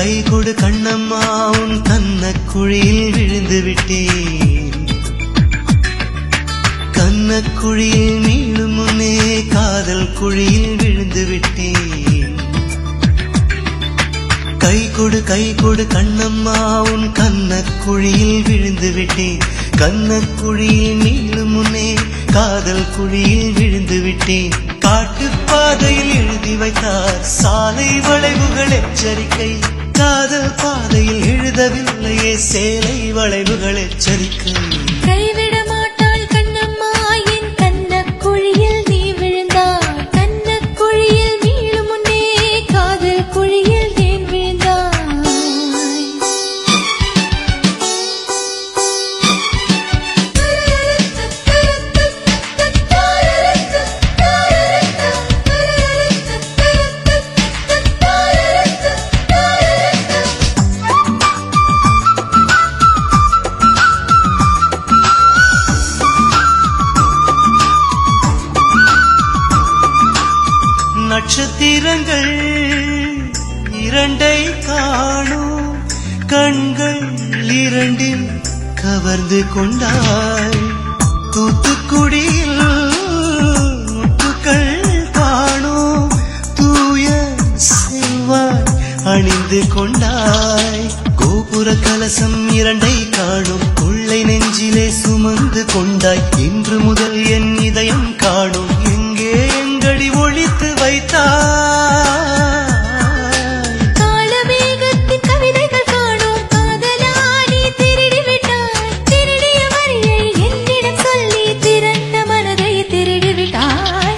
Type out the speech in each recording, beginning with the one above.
கை கொடு கண்ணம்மா உன் கண்ண குழியில் விழுந்து விட்டேன் கண்ண குழியில் மீளும் முன்னே காதல் குழியில் விழுந்து விட்டேன் கை கொடு கை கொடு கண்ணம்மா உன் கண்ண குழியில் விழுந்து விட்டேன் கண்ண குழியில் மீளும் முன்னே காதல் குழியில் விழுந்து விட்டேன் காட்டு பாதையில் எழுதி வைத்தார் சாலை வளைவுகள் எச்சரிக்கை காதல் பாதையில் எழுதவில்லையே சேலை வளைவுகள் எச்சரிக்கை கைவிட மாட்டாள் கண்ணம்மா என் கண்ணக் குழியில் நீ விழுந்தாய் கண்ணக் குழியில் மீளும் முன்னே காதல் குழியில் ஏன் விழுந்தாய் நட்சத்திரங்கள் இரண்டை காணும் கண்கள் இரண்டில் கவர்ந்து கொண்டாய் தூத்துக்குடியில் முத்துக்கள் காணும் தூய செவ்வாய் அணிந்து கொண்டாய் கோபுர கலசம் இரண்டை காணும் கொள்ளை நெஞ்சிலே சுமந்து கொண்டாய் இன்று முதல் என் இதயம் காணும் எங்கே எங்கடி ஒழித்து வைத்தாய் காலமேகத்தின் கவிதைகள் காணோம் காதலா நீ திருடி விட்டாய் திருடிய வரியை என்னிடம் சொல்லி திரண்ட மனதை திருடி விட்டாய்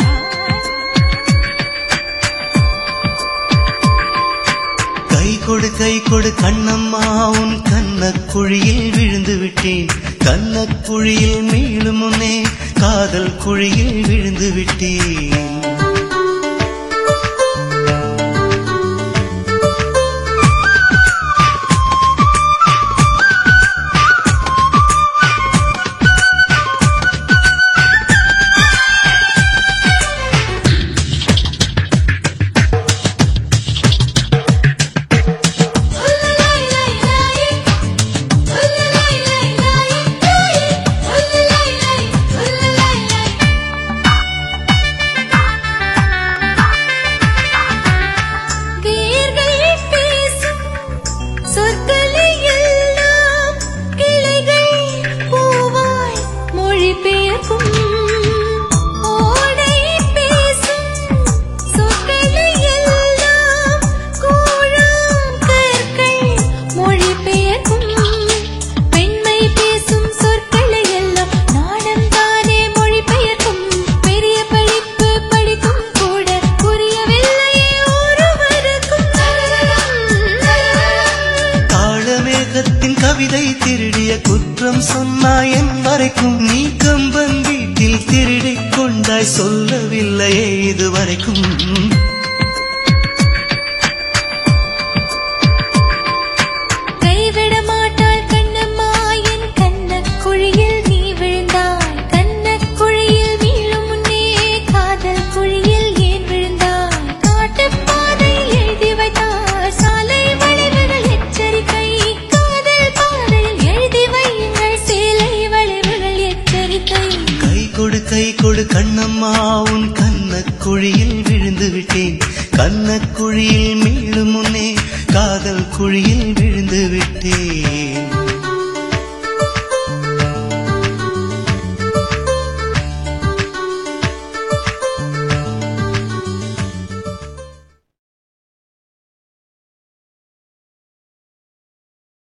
கை கொடு கை கொடு கண்ணம்மா உன் கண்ணக் குழியில் விழுந்து விட்டேன் கண்ணக் குழியில் மீளும் முன்னே காதல் குழியில் விழுந்து விட்டேன் வேர்கள் பேசும் சொற்களை எல்லாம் கிளைகள் பூவாய் மொழிபெயர்க்கும் ஓடை பேசும் சொற்களை எல்லாம் கூழாம் கற்கள் மொழிபெயர்க்கும் பெண்மை பேசும் சொற்களை எல்லாம் நாணம் தானே மொழிபெயர்க்கும் பெரிய படிப்பு படித்தும் கூட புரியவில்லையே ஒருவருக்கும் தாளமேகத்தின் கவிதை திருடிய குற்றம் சொன்னாய் என் வரைக்கும் நீ கம்பன் வீட்டில் திருடிக் கொண்டாய் சொல்லவில்லையே இதுவரைக்கும் கைவிட மாட்டாள் கண்ணம்மா என் கண்ணக் குழியில் நீ விழுந்தாய் கண்ணக் குழியில் மீளும் முன்னே காதல் குழியில் ஏன் விழுந்தாய் காட்டுப் பாதையில் எழுதி வைத்தார் சாலை வளைவுகள் எச்சரிக்கை காதல் பாதையில் எழுதி வையுங்கள் சேலை வளைவுகள் எச்சரிக்கை கை கொடு கை கொடு கண்ணம்மா உன் கண்ணக் குழியில் விழுந்து விட்டேன் கண்ணக் குழியில் மீளும் முன்னே காதல் குழியில் விழுந்து விட்டேன்